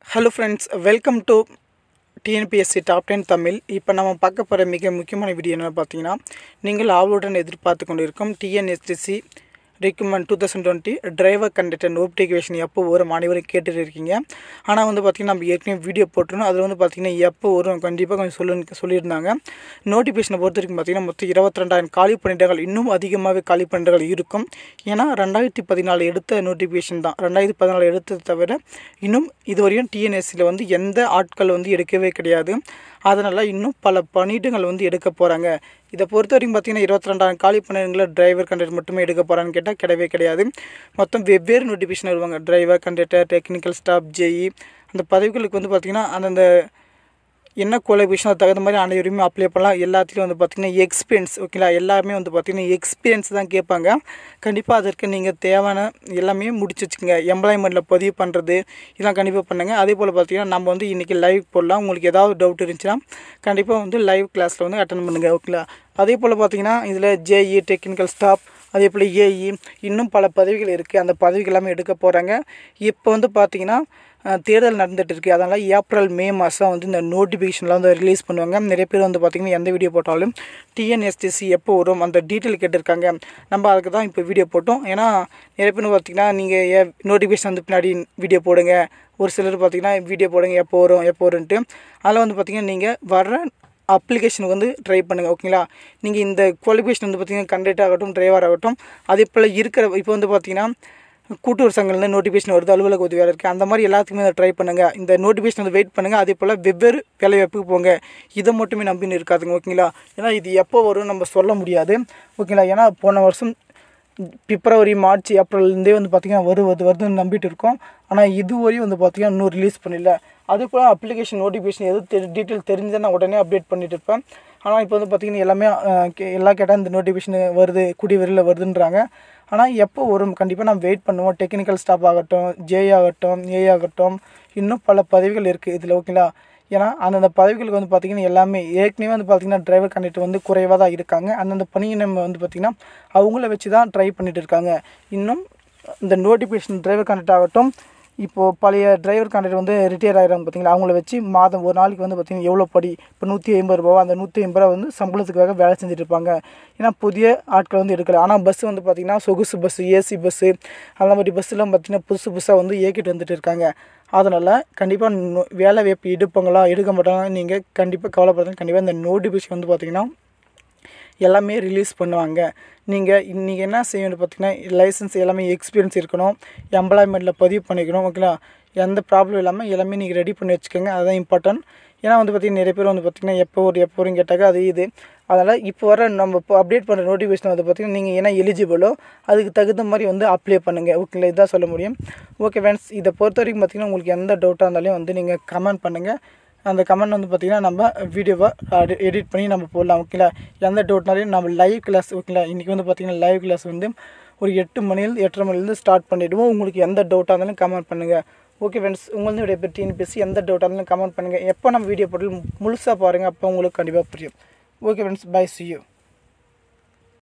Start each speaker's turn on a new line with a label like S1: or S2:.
S1: hello friends welcome to TNPSC top ten Tamil இப்போ நம்ம பார்க்க போகிற மிக முக்கியமான வீடியோ என்னென்னு பார்த்தீங்கன்னா நீங்கள் ஆவலுடன் எதிர்பார்த்து கொண்டிருக்கும் TNSTC recruitment two thousand twenty driver conductor notification எப்போ வரும் அனைவரும் கேட்டுட்டு இருக்கீங்க ஆனால் வந்து பார்த்திங்கன்னா நம்ம ஏற்கனவே வீடியோ போட்டுருந்தோம் அதில் வந்து பார்த்திங்கன்னா எப்போ வரும் கண்டிப்பாக கொஞ்சம் சொல்லு சொல்லியிருந்தாங்க நோட்டிஃபிகேஷனை பொறுத்த வரைக்கும் பார்த்திங்கன்னா மொத்தம் இருபத்தி ரெண்டாயிரம் காலி பணியிடங்கள் இன்னும் அதிகமாகவே காலி பணியிடங்கள் இருக்கும் ஏன்னா ரெண்டாயிரத்தி பதினாலு எடுத்த நோட்டிஃபிகேஷன் தான் ரெண்டாயிரத்தி பதினாலு எடுத்ததை தவிர இன்னும் இதுவரையும் டிஎன்எஸ்சியில் வந்து எந்த ஆட்கள் வந்து எடுக்கவே கிடையாது அதனால் இன்னும் பல பணியிடங்கள் வந்து எடுக்க போகிறாங்க இதை பொறுத்த வரைக்கும் பார்த்தீங்கன்னா இருபத்தி ரெண்டாயிரம் காலி பணியிடங்களில் டிரைவர் கண்டக்டர் மட்டுமே எடுக்க போகிறான்னு கேட்டால் கிடையவே கிடையாது மொத்தம் வெவ்வேறு நோட்டிஃபிகேஷன் வருவாங்க driver conductor technical staff JE அந்த பதவிகளுக்கு வந்து பார்த்திங்கன்னா அந்தந்த என்ன குவாலிஃபிகேஷன் அது தகுந்த மாதிரி அனைவருமே அப்ளை பண்ணலாம் எல்லாத்துலேயும் வந்து பார்த்திங்கன்னா எக்ஸ்பீரியன்ஸ் ஓகேங்களா எல்லாருமே வந்து பார்த்திங்கன்னா எக்ஸ்பீரியன்ஸ் தான் கேட்பாங்க கண்டிப்பாக அதற்கு நீங்கள் தேவையான எல்லாமே முடிச்சு வச்சுக்கோங்க எம்ப்ளாய்மெண்ட்டில் பதிவு பண்ணுறது இதெல்லாம் கண்டிப்பாக பண்ணுங்கள் அதே போல் பார்த்திங்கன்னா நம்ம வந்து இன்றைக்கி லைவ் போடலாம் உங்களுக்கு ஏதாவது டவுட் இருந்துச்சுன்னா கண்டிப்பாக வந்து லைவ் கிளாஸில் வந்து அட்டன் பண்ணுங்கள் ஓகேங்களா அதே போல் பார்த்திங்கன்னா இதில் ஜேஇ டெக்னிக்கல் ஸ்டாஃப் அதே போல் ஏஇ இன்னும் பல பதவிகள் இருக்குது அந்த பதவிகள் எல்லாமே எடுக்க போகிறாங்க இப்போ வந்து பார்த்திங்கன்னா தேர்தல் நடந்துகிட்டு இருக்குது அதனால் ஏப்ரல் மே மாதம் வந்து இந்த நோட்டிஃபிகேஷன்லாம் வந்து ரிலீஸ் பண்ணுவாங்க நிறைய பேர் வந்து பார்த்திங்கன்னா எந்த வீடியோ போட்டாலும் டிஎன்எஸ்டிசி எப்போ வரும் அந்த டீட்டெயில் கேட்டிருக்காங்க நம்ம அதுக்கு தான் இப்போ வீடியோ போட்டோம் ஏன்னா நிறைய பேர் பார்த்திங்கன்னா நீங்கள் ஏ நோட்டிஃபிகேஷன் வந்து பின்னாடி வீடியோ போடுங்க ஒரு சிலர் பார்த்திங்கன்னா வீடியோ போடுங்க எப்போ வரும் எப்போ வரும்ன்ட்டு அதில் வந்து பார்த்திங்கன்னா நீங்கள் வர்ற அப்ளிகேஷன் வந்து ட்ரை பண்ணுங்கள் ஓகேங்களா நீங்கள் இந்த குவாலிஃபிகேஷன் வந்து பார்த்திங்கன்னா கண்டக்டர் ஆகட்டும் டிரைவர் ஆகட்டும் அதே போல் இருக்கிற இப்போ வந்து பார்த்திங்கன்னா கூட்டுறவு சங்கங்கள்லேருந்து நோட்டிஃபிகேஷன் வருது அலுவலக உதவியாக இருக்குது அந்த மாதிரி எல்லாத்துக்குமே அதை ட்ரை பண்ணுங்கள் இந்த நோட்டிஃபிகேஷன் வந்து வெயிட் பண்ணுங்கள் அதே போல் வெவ்வேறு வேலைவாய்ப்புக்கு போங்க இதை மட்டுமே நம்பின்னு இருக்காதுங்க ஓகேங்களா ஏன்னா இது எப்போ வரும் நம்ம சொல்ல முடியாது ஓகேங்களா ஏன்னா போன வருஷம் பிப்ரவரி மார்ச் ஏப்ரல்லேருந்தே வந்து பார்த்திங்கன்னா வரும் வருது வருதுன்னு நம்பிட்டு இருக்கோம் ஆனால் இதுவரையும் வந்து பார்த்திங்கன்னா இன்னும் ரிலீஸ் பண்ணல அதே போல் அப்ளிகேஷன் நோட்டிஃபிகேஷன் எது தெரி டீட்டெயில் தெரிஞ்சதை நான் உடனே அப்டேட் பண்ணிட்டு இருப்பேன் ஆனால் இப்போ வந்து பார்த்திங்கன்னா எல்லாமே எல்லாம் கேட்டால் இந்த நோட்டிஃபிகேஷன் வருது கூடிய விரைவில் வருதுன்றாங்க ஆனால் எப்போ வரும் கண்டிப்பாக நான் வெயிட் பண்ணுவோம் டெக்னிக்கல் ஸ்டாஃப் ஆகட்டும் ஜே ஆகட்டும் ஏ ஆகட்டும் இன்னும் பல பதவிகள் இருக்குது இதில் ஓகேங்களா ஏன்னா அந்தந்த பதவிகளுக்கு வந்து பார்த்திங்கன்னா எல்லாமே ஏற்கனவே வந்து பார்த்திங்கன்னா டிரைவர் கண்டக்டர் வந்து குறைவாக தான் இருக்காங்க அந்தந்த பணியை நம்ம வந்து பார்த்திங்கன்னா அவங்கள வச்சு தான் ட்ரை பண்ணிட்டு இருக்காங்க இன்னும் இந்த நோட்டிஃபிகேஷன் டிரைவர் கண்டக்டர் ஆகட்டும் இப்போது பழைய டிரைவர் கண்டக்டர் வந்து ரிட்டையர் ஆகிறாங்க பார்த்தீங்களா அவங்கள வச்சு மாதம் ஒரு நாளைக்கு வந்து பார்த்திங்கன்னா எவ்வளோ படி இப்போ நூற்றி ஐம்பது ரூபா அந்த நூற்றி ஐம்பது ரூபா வந்து சம்பளத்துக்காக வேலை செஞ்சுட்டு இருப்பாங்க ஏன்னா புதிய ஆட்கள் வந்து எடுக்கல ஆனால் பஸ் வந்து பார்த்திங்கன்னா சொகுசு பஸ்ஸு ஏசி பஸ்ஸு அந்த மாதிரி பஸ்ஸுலாம் பார்த்திங்கன்னா புதுசு புதுசாக வந்து இயக்கிட்டு வந்துட்டு இருக்காங்க அதனால் கண்டிப்பாக வேலை வாய்ப்பு எடுப்பாங்களா எடுக்க மாட்டாங்க நீங்கள் கண்டிப்பாக கவலைப்படுறது கண்டிப்பாக இந்த நோட்டிஃபிகேஷன் வந்து பார்த்திங்கன்னா எல்லாமே ரிலீஸ் பண்ணுவாங்க நீங்கள் இன்றைக்கி என்ன செய்யணும் பார்த்தீங்கன்னா லைசன்ஸ் எல்லாமே எக்ஸ்பீரியன்ஸ் இருக்கணும் எம்ப்ளாய்மெண்ட்டில் பதிவு பண்ணிக்கணும் ஓகேங்களா எந்த ப்ராப்ளம் இல்லாமல் எல்லாமே நீங்கள் ரெடி பண்ணி வச்சுக்கோங்க அதுதான் இம்பார்ட்டன்ட் ஏன்னா வந்து பார்த்திங்கன்னா நிறைய பேர் வந்து பார்த்திங்கன்னா எப்போ ஒரு எப்போ வரும் கேட்டாக்க அது இது அதனால் இப்போ வர நம்ம இப்போ அப்டேட் பண்ணுற நோட்டிஃபிகேஷன் வந்து பார்த்திங்கன்னா நீங்கள் என்ன எலிஜிபிளோ அதுக்கு தகுந்த மாதிரி வந்து அப்ளை பண்ணுங்கள் ஓகேங்களா இதான் சொல்ல முடியும் ஓகே ஃப்ரெண்ட்ஸ் இதை பொறுத்த வரைக்கும் பார்த்திங்கன்னா உங்களுக்கு எந்த டவுட்டாக இருந்தாலும் வந்து நீங்கள் கமெண்ட் பண்ணுங்கள் அந்த கமெண்ட் வந்து பார்த்திங்கன்னா நம்ம வீடியோவை எடிட் பண்ணி நம்ம போடலாம் ஓகேங்களா எந்த டவுட்னாலையும் நம்ம லைவ் கிளாஸ் ஓகேங்களா இன்றைக்கி வந்து பார்த்திங்கன்னா லைவ் கிளாஸ் வந்து ஒரு எட்டு மணிலேருந்து எட்டரை மணிலேருந்து ஸ்டார்ட் பண்ணிவிடுவோம் உங்களுக்கு எந்த டவுட்டாக இருந்தாலும் கமெண்ட் பண்ணுங்கள் ஓகே ஃப்ரெண்ட்ஸ் உங்களுக்கு விடைய பற்றி பேசி எந்த டவுட்டாக இருந்தாலும் கமெண்ட் பண்ணுங்கள் எப்போ நம்ம வீடியோ போட்டு முழுசாக பாருங்கள் அப்போ உங்களுக்கு கண்டிப்பாக புரியும் okay friends bye see you